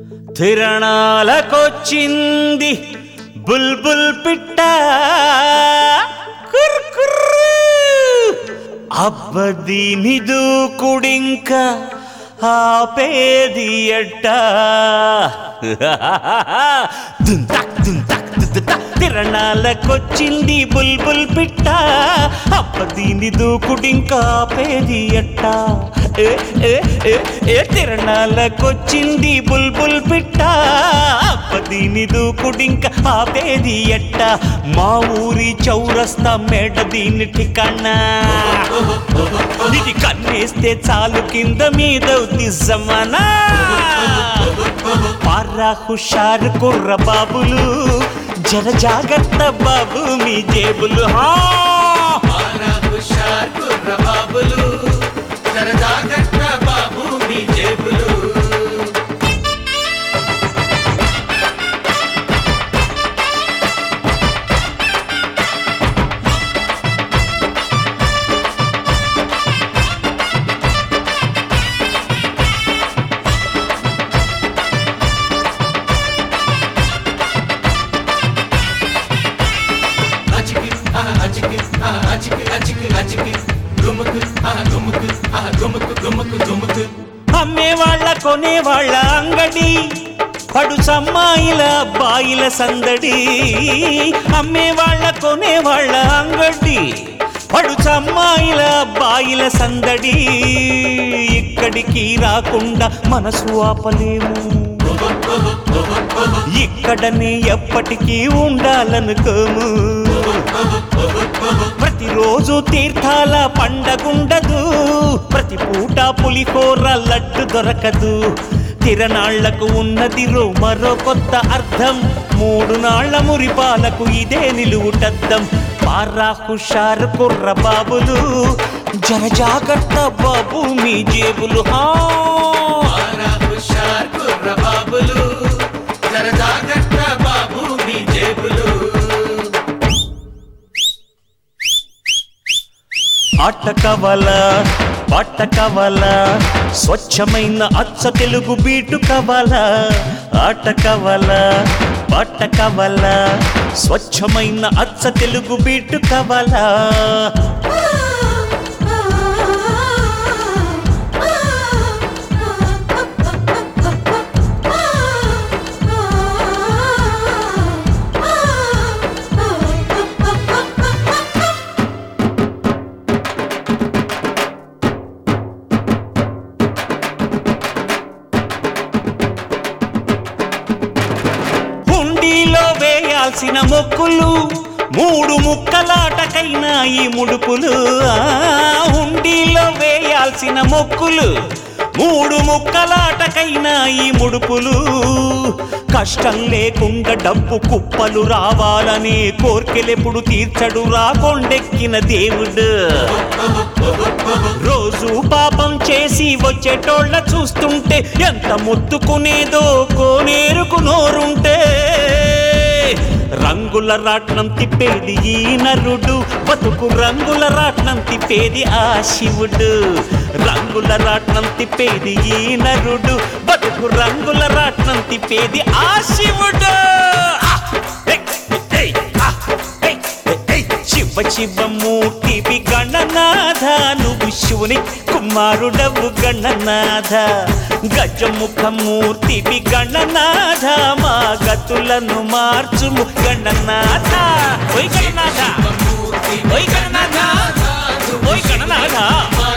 తిరణాలకొచ్చింది బుల్బుల్ పిట్ట కుర్కుర్రు. అబ్బదీని దూకుడింక ఆపేది ఎట్ట దుంతక్ దుంతక్ దుద్దుత. తిరణాలకొచ్చింది బుల్బుల్ పిట్ట అబ్బదీని దూకుడింక ఆపేది ఎట్ట ఏ ఏ ఏ ఏ తిరణాలకొచ్చింది బుల్బుల్ పిట్ట అబ్బదీని దూకుడింక ఆపేది ఎట్ట మా ఊరి చౌరస్తా మేడ దీని ఠికానా ఇది కన్నేస్తే చాలు కింద మీద జమానా పారా హుషారు కుర్ర బాబులు జర జాగ్రత్త బాబు మీ జేబులు హా మారా హుషార్ కుర్ర బాబులు జర జాగ్రత్త బాబు మీ జేబులు అచికి ఆ అచికి ఆ అచికి అచికి అచికి గుముకు ఆ గుముకు ఆ గుముకు గుముకు గుముకు అమ్మే వాళ్ళ కొనే వాళ్ళ అంగడి పడు సమ్మాయిల బాయిల సందడి అమ్మే వాళ్ళ కొనే వాళ్ళ అంగడి పడు సమ్మాయిల బాయిల సందడి ఇక్కడికి రాకుండా మనసు ఆపలేము ఇక్కడనే ఎప్పటికీ ఉండాలనుకోము ప్రతిరోజు తీర్థాల పండగుండదు ప్రతి పూట పులిహోర లడ్డు దొరకదు తిరనాళ్లకు ఉన్నది రో మరో కొత్త అర్థం మూడు నాళ్ల మురిపాలకు ఇదే నిలువుటద్దం పారా హుషారు కుర్ర బాబులు జర జాగ్రత్త బాబు మీ జేబులు హా మారా హుషార్ కుర్ర బాబులు జర జాగ్రత్త బాబు మీ జేబులు ఆట కవల పాట కవల స్వచ్ఛమైన అచ్చ తెలుగు బీటు కవల ఆట కవల పాట కవల స్వచ్ఛమైన అచ్చ తెలుగు బీటు కవల హుండీలో వేయాల్సిన మొక్కులు మూడు ముక్కలాటకైనా ఈ ముడుపులు ఆ, హుండీలో వేయాల్సిన మొక్కులు మూడు ముక్కలాటకైనా ఈ ముడుపులు కష్టం లేకుండా డబ్బు కుప్పలు రావాలని కోర్కెలెప్పుడు తీర్చడు రాకొండెక్కిన దేవుడు రోజు పాపం చేసి వచ్చేటోళ్ళ చూస్తుంటే ఎంత ముద్దుకునేదో కోనేరుకు నోరుంటే రంగుల రాట్నం తిప్పేది ఈ నరుడు బతుకు రంగుల రాట్నం తిప్పేది ఆ శివుడు రంగుల రాట్నం తిప్పేది ఈ నరుడు బతుకు రంగుల రాట్నం తిప్పేది ఆ శివుడు ఆ! హే! హే! ఆ! హే! హే! శివ శివ మూర్తివి గణనాథ నువ్వు శివుని కుమారుడవు గణనాథ గజముఖ మూర్తివి గణనాథ మా గతులను మార్చుము గణనాథ ఓయ్ గణనాథ ఓయ్ గణనాథ ఓయ్ గణనాథ